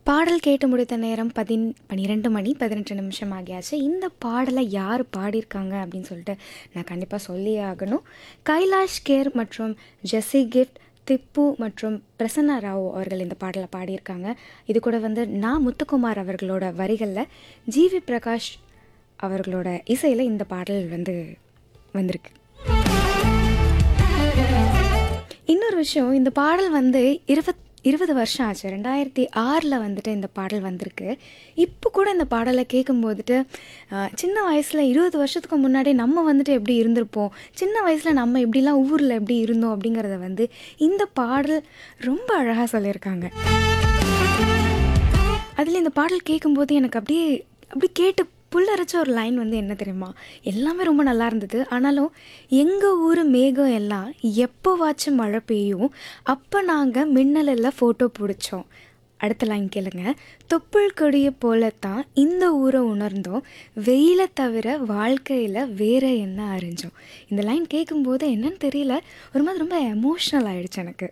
பாடல் கேட்டு முடித்த நேரம் பதின் பன்னிரெண்டு மணி பதினெட்டு நிமிஷம் ஆகியாச்சு இந்த பாடலை யார் பாடியிருக்காங்க அப்படின்னு சொல்லிட்டு நான் கண்டிப்பாக சொல்லியே ஆகணும் கைலாஷ் கேர் மற்றும் ஜெஸ்ஸி கிஃப்ட் திப்பு மற்றும் பிரசன்னா ராவ் அவர்கள் இந்த பாடலை பாடியிருக்காங்க இது கூட வந்து நான் முத்துக்குமார் அவர்களோட வரிகளில் ஜிவி பிரகாஷ் அவர்களோட இசையில் இந்த பாடல் வந்து வந்திருக்கு இன்னொரு விஷயம் இந்த பாடல் வந்து இருபத் இருபது வருஷம் ஆச்சு ரெண்டாயிரத்தி ஆறில் வந்துட்டு இந்த பாடல் வந்திருக்கு இப்போ கூட இந்த பாடலை கேட்கும்போதுட்டு ஆஹ், சின்ன வயசில் இருபது வருஷத்துக்கு முன்னாடி நம்ம வந்துட்டு எப்படி இருந்திருப்போம் சின்ன வயசில் நம்ம எப்படிலாம் ஊரில் எப்படி இருந்தோம் அப்படிங்கிறத வந்து இந்த பாடல் ரொம்ப அழகாக சொல்லியிருக்காங்க அதில் இந்த பாடல் கேட்கும்போது எனக்கு அப்படியே அப்படி கேட்டு புல்லரைச்ச ஒரு லைன் வந்து என்ன தெரியுமா எல்லாமே ரொம்ப நல்லா இருந்தது ஆனாலும் எங்கள் ஊர் மேகம் எல்லாம் எப்போவாச்சும் மழை பெய்யும் அப்போ நாங்கள் மின்னலில் ஃபோட்டோ பிடிச்சோம் அடுத்த லைன் கேளுங்க தொப்புள் கொடியை போலத்தான் இந்த ஊரை உணர்ந்தோம் வெயிலை தவிர வாழ்க்கையில் வேற என்ன அறிஞ்சோம் இந்த லைன் கேட்கும்போது என்னன்னு தெரியல ஒரு மாதிரி ரொம்ப எமோஷ்னல் ஆயிடுச்சு எனக்கு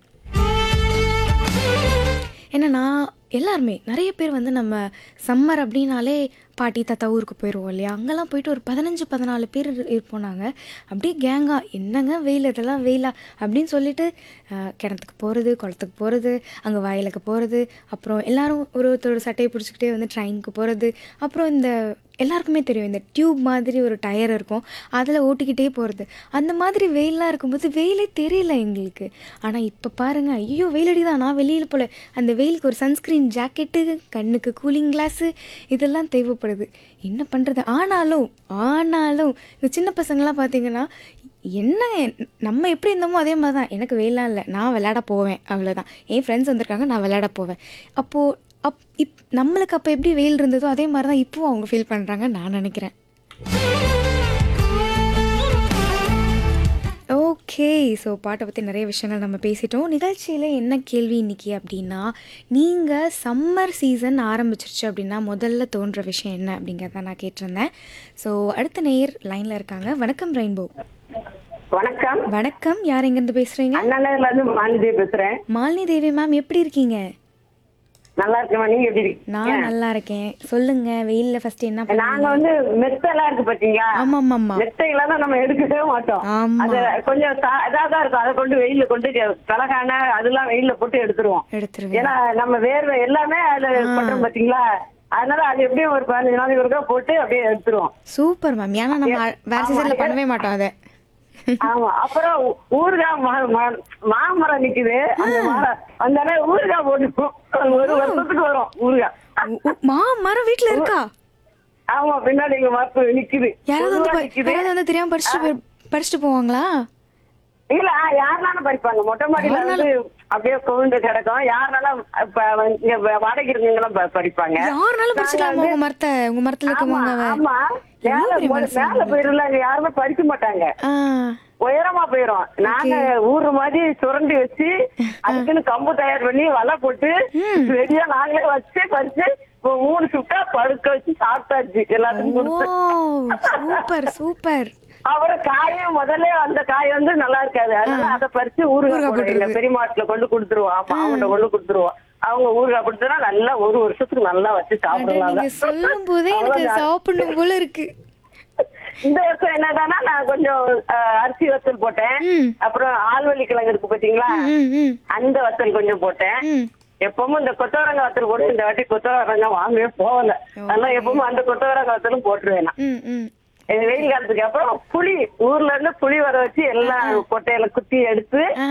ஏன்னா நான் எல்லாருமே நிறைய பேர் வந்து நம்ம சம்மர் அப்படின்னாலே பாட்டி தாத்தா ஊருக்கு போயிடுவோம் இல்லையா அங்கெல்லாம் போயிட்டு ஒரு பதினஞ்சு பதினாலு பேர் இரு- இருப்போம் நாங்கள் அப்படியே கேங்கா என்னங்க வெயில் இதெல்லாம் வெயிலா அப்படின்னு சொல்லிட்டு அஹ், கிணத்துக்கு போகிறது குளத்துக்கு போகிறது அங்கே வயலுக்கு போகிறது அப்புறம் எல்லாரும் ஒரு ஒருத்தரோட சட்டையை பிடிச்சிக்கிட்டே வந்து ட்ரெயினுக்கு போகிறது அப்புறம் இந்த எல்லாருக்குமே தெரியும் இந்த டியூப் மாதிரி ஒரு டயர் இருக்கும் அதில் ஓட்டிக்கிட்டே போகிறது அந்த மாதிரி வெயிலெலாம் இருக்கும்போது வெயிலே தெரியல எங்களுக்கு ஆனால் இப்போ பாருங்கள் ஐயோ வெயிலடி தான் நான் வெளியில் போல அந்த வெயிலுக்கு ஒரு சன்ஸ்க்ரீன் ஜாக்கெட்டு கண்ணுக்கு கூலிங் கிளாஸு இதெல்லாம் தேவைப்படுது என்ன பண்ணுறது ஆனாலும் ஆனாலும் இந்த சின்ன பசங்களாம் பார்த்தீங்கன்னா என்ன நம்ம எப்படி இருந்தோமோ அதே மாதிரி தான் எனக்கு வெயிலாம் இல்லை நான் விளையாட போவேன் அவ்வளோதான் என் ஃப்ரெண்ட்ஸ் வந்திருக்காங்க நான் விளையாட போவேன் அப்போது அப் இப் நம்மளுக்கு அப்போ எப்படி வெயில் இருந்ததோ அதே மாதிரி தான் இப்போவும் அவங்க ஃபீல் பண்ணுறாங்க நான் நினைக்கிறேன் ஓகே ஸோ பாட்டை பற்றி நிறைய விஷயங்கள் நம்ம பேசிட்டோம் நிகழ்ச்சியில் என்ன கேள்வி இன்னைக்கு அப்படின்னா நீங்கள் சம்மர் சீசன் ஆரம்பிச்சிருச்சு அப்படின்னா முதல்ல தோன்ற விஷயம் என்ன அப்படிங்கிறத நான் கேட்டிருந்தேன் ஸோ அடுத்த நேர் லைனில் இருக்காங்க வணக்கம் ரெயின்போ வணக்கம் வணக்கம் யார் எங்கேருந்து பேசுகிறீங்க அண்ணாநகர்ல இருந்து மாலிதே பேசுறேன் மாலினி தேவி மேம் எப்படி இருக்கீங்க நல்லா இருக்கேன் நீங்க எப்படி இருக்கீங்க நான் நல்லா இருக்கேன் சொல்லுங்க வெயில்ல ஃபர்ஸ்ட் என்ன நாங்க பண்ணீங்க வந்து மெத்தெல்லாம் இருக்கு பாத்தீங்களா ஆமா ஆமா ஆமா மெத்தையெல்லாம் தான் நம்ம எடுக்கவே மாட்டோம் ஆமா. அது கொஞ்சம் சா- இதா தான் இருக்கும் அதை கொண்டு வெயில்ல கொண்டு கலகான அதெல்லாம் வெயில்ல போட்டு எடுத்துருவோம் எடுத்துருவேன் ஏன்னா நம்ம வேர்வை எல்லாமே அதுல பண்றோம் பாத்தீங்களா அதனால அது எப்படியும் ஒரு பதினஞ்சு நாளைக்கு ஒருக்கா போட்டு அப்படியே எடுத்துருவோம் சூப்பர் மேம் ஏன்னா நம்ம அ- வேற சீசன்ல பண்ணவே மாட்டோம் அதை ஆமா அப்புறம் ஊ- ஊறுகாய் ம- ம- மாமரம் நிக்குது அந்த மரம் அந்த ஊறுகாய் போட்டுப்போம் ஒரு வருஷத்துக்கு வரும் ஊறுகாய் உ- உ- மா மரம் வீட்ல இருக்கா ஆமா பின்னாடி எங்க மரத்து நிக்குது யாராவது வந்து பொதுவா ப- நிக்குது யாராவது வந்து தெரியாம படிச்சுட்டு போய்- படிச்சுட்டு போவாங்களா இல்ல யாருனாலும் பறிப்பாங்க மொட்டை மாடியில வந்து அப்படியே கொண்டு கிடக்கும் யாருனாலும் இப்ப வந்து இங்க வாடகை இருக்கவங்களாம் ப- பறிப்பாங்க யாருனாலும் படிச்சுக்கலாமா உங்க மரத்தை உங்க மரத்துல ஆமா இருக்கவங்க அவ ஆமா மேல எவ்வளவு பெரிய மொ- மனசு மேல போயிடல அங்க யாருமே பறிக்க மாட்டாங்க ஆ உயரமா போயிரும் நாங்க ஊரு மாதிரி சுரண்டி வச்சு அதுக்குன்னு கம்பு தயார் பண்ணி வலை போட்டு ரெடியா நாங்களே வச்சு பறிச்சு இப்போ மூணு சுட்டா படுக்க வச்சு சாப்பிட்டாச்சு எல்லாத்துக்கும் ஓ கொடுத்து சூப்பர் சூப்பர் அப்புறம் காயும் முதல்ல அந்த காய் வந்து நல்லா இருக்காது அதனால அதை பறிச்சு ஊறுகாய் போடுவோம் இல்ல பெரியமாட்டுல கொண்டு கொடுத்துருவோம் ஆமா அவங்க கொண்டு கொடுத்துருவோம் அவங்க ஊறுகாய் கொடுத்தா நல்லா ஒரு வருஷத்துக்கு நல்லா வச்சு அட, சாப்பிடலாம் நீங்க சொல்லும் போதே எனக்கு சாப்பிடணும் போல இருக்கு இந்த வருஷம் என்னதானா நான் கொஞ்சம் அஹ், அரிசி வத்தல் போட்டேன் ம். அப்புறம் ஆழ்வள்ளி கிழங்கு இருக்கு பாத்தீங்களா ம் ம் அந்த வத்தல் கொஞ்சம் போட்டேன் ம் எப்பவும் இந்த கொத்தவரங்காய் வத்தல் போட்டு இந்த வாட்டி கொத்தவரங்காய் வாங்கவே போகல அதனால எப்பவும் அந்த கொத்தவரங்காய் வத்தலும் போட்டுருவேன் நான் ம் ம் இந்த வெயில் காலத்துக்கு அப்புறம் புளி ஊர்ல இருந்து புளி வர வச்சு எல்லாம் கொட்டையில குத்தி எடுத்து ஆ